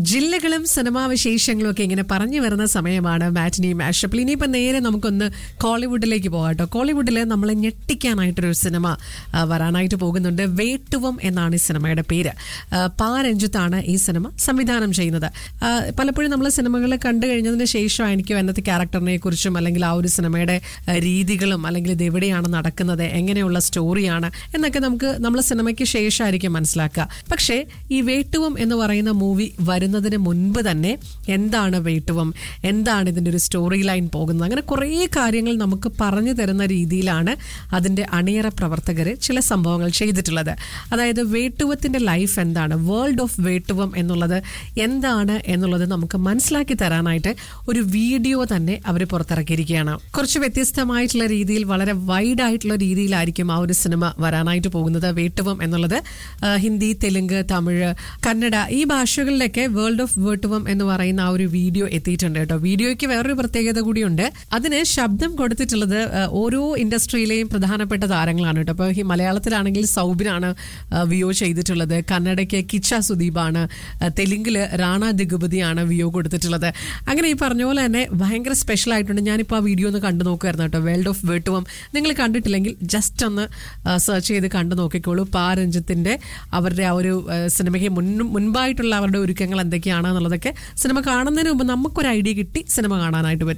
ജില്ലകളും സിനിമാ വിശേഷങ്ങളും ഒക്കെ ഇങ്ങനെ പറഞ്ഞു വരുന്ന സമയമാണ് മാറ്റിനി മാഷപ്പിൽ ഇനിയിപ്പോൾ നേരെ നമുക്കൊന്ന് കോളിവുഡിലേക്ക് പോകാം കേട്ടോ കോളിവുഡിൽ നമ്മളെ ഞെട്ടിക്കാനായിട്ടൊരു സിനിമ ആ, വരാനായിട്ട് പോകുന്നുണ്ട് വേട്ടുവം എന്നാണ് ഈ സിനിമയുടെ പേര് ആ, പാ രഞ്ജിത്താണ് ഈ സിനിമ സംവിധാനം ചെയ്യുന്നത് ആ, പലപ്പോഴും നമ്മൾ സിനിമകൾ കണ്ടു കഴിഞ്ഞതിന് ശേഷമായിരിക്കും എന്നത്തെ ക്യാരക്ടറിനെ കുറിച്ചും അല്ലെങ്കിൽ ആ ഒരു സിനിമയുടെ ആ, രീതികളും അല്ലെങ്കിൽ ഇത് എവിടെയാണ് നടക്കുന്നത് എങ്ങനെയുള്ള സ്റ്റോറിയാണ് എന്നൊക്കെ നമുക്ക് നമ്മൾ സിനിമയ്ക്ക് ശേഷമായിരിക്കും മനസ്സിലാക്കുക പക്ഷേ ഈ വേട്ടുവം എന്ന് പറയുന്ന മൂവി വരുന്നതിന് മുൻപ് തന്നെ എന്താണ് വേട്ടുവം എന്താണ് ഇതിൻ്റെ ഒരു സ്റ്റോറി ലൈൻ പോകുന്നത് അങ്ങനെ കുറേ കാര്യങ്ങൾ നമുക്ക് പറഞ്ഞു തരുന്ന രീതിയിലാണ് അതിൻ്റെ അണിയറ പ്രവർത്തകർ ചില സംഭവങ്ങൾ ചെയ്തിട്ടുള്ളത് അതായത് വേട്ടുവത്തിൻ്റെ ലൈഫ് എന്താണ് വേൾഡ് ഓഫ് വേട്ടുവം എന്നുള്ളത് എന്താണ് എന്നുള്ളത് നമുക്ക് മനസ്സിലാക്കി തരാനായിട്ട് ഒരു വീഡിയോ തന്നെ അവർ പുറത്തിറക്കിയിരിക്കുകയാണ് കുറച്ച് വ്യത്യസ്തമായിട്ടുള്ള രീതിയിൽ വളരെ വൈഡ് ആയിട്ടുള്ള രീതിയിലായിരിക്കും ആ ഒരു സിനിമ വരാനായിട്ട് പോകുന്നത് വേട്ടുവം എന്നുള്ളത് ആ, ഹിന്ദി തെലുങ്ക് തമിഴ് കന്നഡ ഈ ഭാഷകളിലൊക്കെ വേൾഡ് ഓഫ് വേട്ടുവം എന്ന് പറയുന്ന ആ ഒരു വീഡിയോ എത്തിയിട്ടുണ്ട് കേട്ടോ വീഡിയോയ്ക്ക് വേറൊരു പ്രത്യേകത കൂടിയുണ്ട് അതിന് ശബ്ദം കൊടുത്തിട്ടുള്ളത് ആ, ഓരോ ഇൻഡസ്ട്രിയിലെയും പ്രധാനപ്പെട്ട താരങ്ങളാണ് കേട്ടോ അപ്പോൾ ഈ മലയാളത്തിലാണെങ്കിൽ സൗബിനാണ് ആ, വിയോ ചെയ്തിട്ടുള്ളത് കന്നഡയ്ക്ക് കിച്ച സുദീപാണ് ആ, തെലുങ്കില് റാണ ദിഗുപതിയാണ് വിയോ കൊടുത്തിട്ടുള്ളത് അങ്ങനെ ഈ പറഞ്ഞ പോലെ തന്നെ ഭയങ്കര സ്പെഷ്യൽ ആയിട്ടുണ്ട് ഞാനിപ്പോൾ ആ വീഡിയോ ഒന്ന് കണ്ടു നോക്കുമായിരുന്നു കേട്ടോ വേൾഡ് ഓഫ് വേട്ടുവം നിങ്ങൾ കണ്ടിട്ടില്ലെങ്കിൽ ജസ്റ്റ് ഒന്ന് സെർച്ച് ചെയ്ത് കണ്ടു നോക്കിക്കോളൂ പാ രഞ്ജിത്തിന്റെ അവരുടെ ആ ഒരു ആ, സിനിമയ്ക്ക് മുൻ മുൻപായിട്ടുള്ള അവരുടെ ഒരുക്കങ്ങൾ എന്തൊക്കെയാണ് എന്നുള്ളതൊക്കെ സിനിമ കാണുന്നതിന് മുമ്പ് നമുക്കൊരു ഐഡിയ കിട്ടി സിനിമ കാണാനായിട്ട് പറ്റും